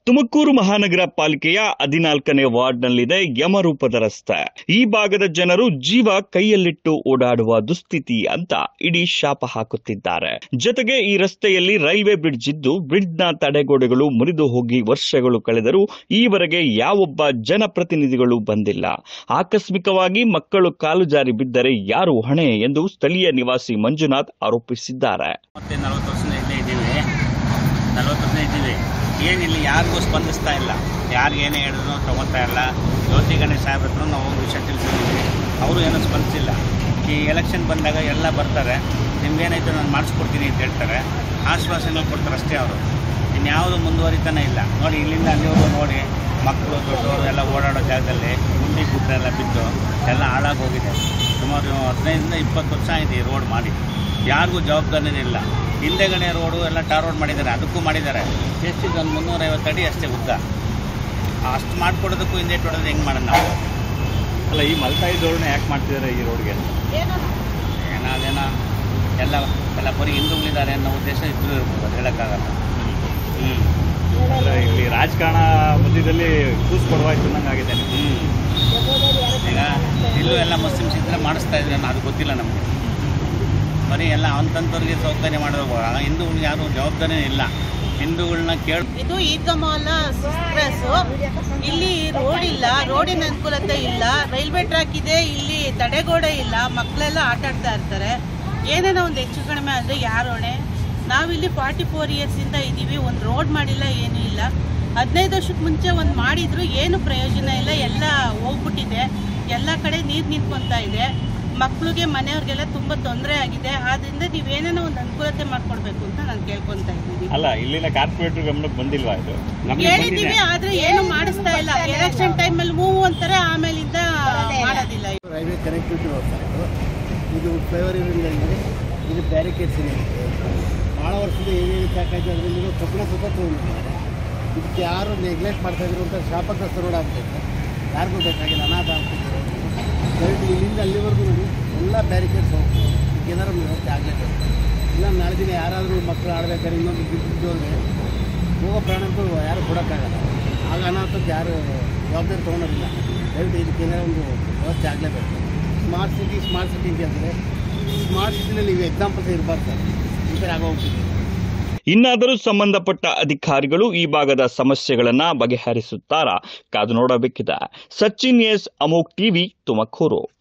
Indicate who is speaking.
Speaker 1: ತುಮಕೂರು ಮಹಾನಗರ ಪಾಲಿಕೆಯ ಹದಿನಾಲ್ಕನೇ ವಾರ್ಡ್ನಲ್ಲಿದೆ ಯಮರೂಪದ ರಸ್ತೆ ಈ ಭಾಗದ ಜನರು ಜೀವ ಕೈಯಲ್ಲಿಟ್ಟು ಓಡಾಡುವ ದುಸ್ಥಿತಿ ಅಂತ ಇಡೀ ಶಾಪ ಹಾಕುತ್ತಿದ್ದಾರೆ ಜೊತೆಗೆ ಈ ರಸ್ತೆಯಲ್ಲಿ ರೈಲ್ವೆ ಬ್ರಿಡ್ಜ್ ಇದ್ದು ಬ್ರಿಡ್ಜ್ನ ತಡೆಗೋಡೆಗಳು ಮುರಿದು ಹೋಗಿ ವರ್ಷಗಳು ಕಳೆದರೂ ಈವರೆಗೆ ಯಾವೊಬ್ಬ ಜನಪ್ರತಿನಿಧಿಗಳು ಬಂದಿಲ್ಲ ಆಕಸ್ಮಿಕವಾಗಿ ಮಕ್ಕಳು ಕಾಲು ಜಾರಿ ಬಿದ್ದರೆ ಯಾರು ಹೊಣೆ ಎಂದು ಸ್ಥಳೀಯ ನಿವಾಸಿ ಮಂಜುನಾಥ್ ಆರೋಪಿಸಿದ್ದಾರೆ
Speaker 2: ಮತ್ತೆ ನಲವತ್ತು ವರ್ಷದಿಂದ ಇಲ್ಲೇ ಇದ್ದೀವಿ ನಲವತ್ತು ವರ್ಷದಿಂದ ಇದ್ದೀವಿ ಏನಿಲ್ಲ ಯಾರಿಗೂ ಸ್ಪಂದಿಸ್ತಾ ಇಲ್ಲ ಯಾರಿಗೆ ಏನೇ ಹೇಳಿದ್ರು ತಗೋತಾ ಇಲ್ಲ ಜ್ಯೋತಿ ಗಣೇಶ್ ಸಾಹೇಬ್ರ ಹತ್ರ ನಾವು ಹೋಗಿ ವಿಷಯ ತಿಳಿಸಿದ್ದೀವಿ ಅವರು ಏನೂ ಸ್ಪಂದಿಸಿಲ್ಲ ಈ ಎಲೆಕ್ಷನ್ ಬಂದಾಗ ಎಲ್ಲ ಬರ್ತಾರೆ ನಿಮ್ಗೇನಾಯ್ತು ನಾನು ಮಾಡಿಸ್ಕೊಡ್ತೀನಿ ಅಂತ ಹೇಳ್ತಾರೆ ಆಶ್ವಾಸನೆಗಳು ಕೊಡ್ತಾರೆ ಅಷ್ಟೇ ಅವರು ಇನ್ಯಾವುದು ಮುಂದುವರಿತಾನೆ ಇಲ್ಲ ನೋಡಿ ಇಲ್ಲಿಂದ ಅಲ್ಲಿವರೆಗೂ ನೋಡಿ ಮಕ್ಕಳು ದೊಡ್ಡವರು ಎಲ್ಲ ಓಡಾಡೋ ಜಾಗದಲ್ಲಿ ಗುಂಡಿ ಗುಡ್ಡ ಎಲ್ಲ ಬಿದ್ದು ಎಲ್ಲ ಹಾಳಾಗೋಗಿದೆ ಸುಮಾರು ಹದಿನೈದರಿಂದ ಇಪ್ಪತ್ತು ವರ್ಷ ಆಗಿದೆ ಈ ರೋಡ್ ಮಾಡಿ ಯಾರಿಗೂ ಜವಾಬ್ದಾರಿನೇ ಇಲ್ಲ ಹಿಂದೆಗಡೆ ರೋಡು ಎಲ್ಲ ಟಾರ್ ರೋಡ್ ಮಾಡಿದ್ದಾರೆ ಅದಕ್ಕೂ ಮಾಡಿದ್ದಾರೆ ಎಷ್ಟಿದೆ ಒಂದು ಮುನ್ನೂರೈವತ್ತು ಅಡಿ ಅಷ್ಟೇ ಉದ್ದ ಅಷ್ಟು ಮಾಡಿಕೊಡೋದಕ್ಕೂ ಹಿಂದೆ ಹೊಡೋದು ಹೆಂಗೆ ಮಾಡೋಣ ನಾವು
Speaker 3: ಅಲ್ಲ ಈ ಮಲ್ತಾಯಿ ಧೋರಣೆ ಯಾಕೆ ಮಾಡ್ತಿದ್ದಾರೆ ಈ ರೋಡ್ಗೆ
Speaker 2: ಏನೋ ಅದೇನೋ ಎಲ್ಲ ಎಲ್ಲ ಬರೀ ಹಿಂದೂಗಳಿದ್ದಾರೆ ಅನ್ನೋ ಉದ್ದೇಶ ಇದ್ರೂ ಇರ್ಬೋದು ಅದು ಹೇಳೋಕ್ಕಾಗಲ್ಲ ಹ್ಞೂ
Speaker 3: ಅಂದ್ರೆ ಇಲ್ಲಿ ರಾಜಕಾರಣ ಮಧ್ಯದಲ್ಲಿ ಕೂಸ್ ಕೊಡವಾಯ್ತು ಅನ್ನಂಗಾಗಿದೆ ನಿಮ್ಗೆ.
Speaker 2: ಹ್ಞೂ ಈಗ ಇಲ್ಲೂ ಎಲ್ಲ ಮುಸ್ಲಿಮ್ಸ್ ಇದ್ರೆ ಮಾಡಿಸ್ತಾ ಇದ್ರೆ ಅದು ಗೊತ್ತಿಲ್ಲ ನಮಗೆ ಬರೀ ಎಲ್ಲ ಅಂತಂಥವ್ರಿಗೆ ಸೌಕರ್ಯ ಮಾಡೋದು ಹಿಂದೂಗಳಿಗೆ ಯಾರು ಜವಾಬ್ದಾರಿನೇ ಇಲ್ಲ ಹಿಂದೂಗಳನ್ನ ಕೇಳಿ
Speaker 4: ಇದು ಈದ್ಗಾ ಮಾಲ್ ಸಿಸ್ಟ್ರೆಸ್ ಇಲ್ಲಿ ರೋಡ್ ಇಲ್ಲ ರೋಡಿನ ಅನುಕೂಲತೆ ಇಲ್ಲ ರೈಲ್ವೆ ಟ್ರ್ಯಾಕ್ ಇದೆ ಇಲ್ಲಿ ತಡೆಗೋಡೆ ಇಲ್ಲ ಮಕ್ಕಳೆಲ್ಲ ಆಟ ಆಡ್ತಾ ಇರ್ತಾರೆ ಏನೇನೋ ಒಂದು ಹೆಚ್ಚು ಕಡಿಮೆ ಆದರೆ ಯಾರು ಹೊಣೆ ನಾವಿಲ್ಲಿ ಫಾರ್ಟಿ ಫೋರ್ ಇಯರ್ಸಿಂದ ಇದ್ದೀವಿ ಒಂದು ರೋಡ್ ಮಾಡಿಲ್ಲ ಏನೂ ಇಲ್ಲ ಹದಿನೈದು ವರ್ಷಕ್ಕೆ ಮುಂಚೆ ಒಂದು ಮಾಡಿದ್ರು ಏನು ಪ್ರಯೋಜನ ಇಲ್ಲ ಎಲ್ಲ ಹೋಗ್ಬಿಟ್ಟಿದೆ ಎಲ್ಲ ಕಡೆ ನೀರು ನಿಂತ್ಕೊತಾ ಇದೆ ಮಕ್ಕಳಿಗೆ ಮನೆಯವ್ರಿಗೆಲ್ಲ ತುಂಬ ತೊಂದರೆ ಆಗಿದೆ ಆದ್ದರಿಂದ ನೀವೇನೇನೋ ಒಂದು ಅನುಕೂಲತೆ ಮಾಡ್ಕೊಡ್ಬೇಕು ಅಂತ ನಾನು ಕೇಳ್ಕೊತಾ ಇದ್ದೀನಿ
Speaker 3: ಅಲ್ಲ ಇಲ್ಲಿನ ಕಾರ್ಪೊರೇಟರ್ ಗಮನಕ್ಕೆ ಬಂದಿಲ್ವಾ ಇದು
Speaker 4: ಹೇಳಿದೀವಿ ಆದ್ರೆ ಏನು ಮಾಡಿಸ್ತಾ ಇಲ್ಲ ಎಲೆಕ್ಷನ್ ಟೈಮ್ ಅಲ್ಲಿ ಮೂವ್ ಅಂತಾರೆ ಆಮೇಲಿಂದ ಮಾಡೋದಿಲ್ಲ
Speaker 5: ರೈಲ್ವೆ ಕನೆಕ್ಟಿವಿಟಿ ಹೋಗ್ತಾ ಇತ್ತು ಇದು ಫ್ಲೈವರ್ ಇರೋದ್ರಿಂದ ಇದು ಬ್ಯಾರಿಕೇಡ್ಸ್ ಇದೆ ಭಾಳ ವರ್ಷದ ಏನೇನು ಸಾಕಾಯ್ತು ಅದರಲ್ಲಿ ಕಬ್ಬಿಣ ಸುತ್ತ ತೊಗೊಂಡಿದ್ದಾರೆ ಇದಕ್ಕೆ ಯಾರು ನೆಗ್ಲೆಕ್ಟ್ ಮಾಡ್ತಾ ಇದ್ರು ಅಂತ ಶಾಪಗ್ರಸ್ತ ರೋಡ್ ಆಗ್ತೈತೆ ಯಾರಿಗೂ ಬೇಕಾಗಿಲ್ಲ ಅನಾಥ ಆಗ್ತಿದೆ ದಯವಿಟ್ಟು ಇಲ್ಲಿಂದ ಅಲ್ಲಿವರೆಗೂ ನೋಡಿ ಎಲ್ಲ ಬ್ಯಾರಿಕೇಡ್ಸ್ ಹೋಗ್ತದೆ ಇದಕ್ಕೆ ಏನಾದ್ರು ವ್ಯವಸ್ಥೆ ಆಗಲೇಬೇಕು ಇಲ್ಲ ನಾಳೆ ದಿನ ಯಾರಾದರೂ ಮಕ್ಕಳು ಆಡ್ಬೇಕಾದ್ರೆ ಇನ್ನೊಂದು ಬಿದ್ದು ಹೋದರೆ ಹೋಗೋ ಪ್ರಾಣಕ್ಕೂ ಯಾರು ಕೊಡೋಕ್ಕಾಗಲ್ಲ ಆಗ ಅನಾಹುತಕ್ಕೆ ಯಾರು ಜವಾಬ್ದಾರಿ ತೊಗೊಳೋದಿಲ್ಲ ದಯವಿಟ್ಟು ಇದಕ್ಕೆ ಏನಾದ್ರು ಒಂದು ವ್ಯವಸ್ಥೆ ಆಗಲೇಬೇಕು ಸ್ಮಾರ್ಟ್ ಸಿಟಿ ಸ್ಮಾರ್ಟ್ ಸಿಟಿ ಅಂತ ಹೇಳಿದ್ರೆ ಸ್ಮಾರ್ಟ್ ಸಿಟಿನಲ್ಲಿ ನೀವು ಎಕ್ಸಾಂಪಲ್ಸ್ ಇರಬಾರ್ದು ಸರ್ ಈ ಥರ ಆಗೋಗ್ತಿದೆ
Speaker 1: ಇನ್ನಾದರೂ ಸಂಬಂಧಪಟ್ಟ ಅಧಿಕಾರಿಗಳು ಈ ಭಾಗದ ಸಮಸ್ಯೆಗಳನ್ನ ಬಗೆಹರಿಸುತ್ತಾರಾ ಕಾದು ನೋಡಬೇಕಿದೆ ಸಚಿನ್ ಎಸ್ ಅಮೋಕ್ ಟಿವಿ ತುಮಕೂರು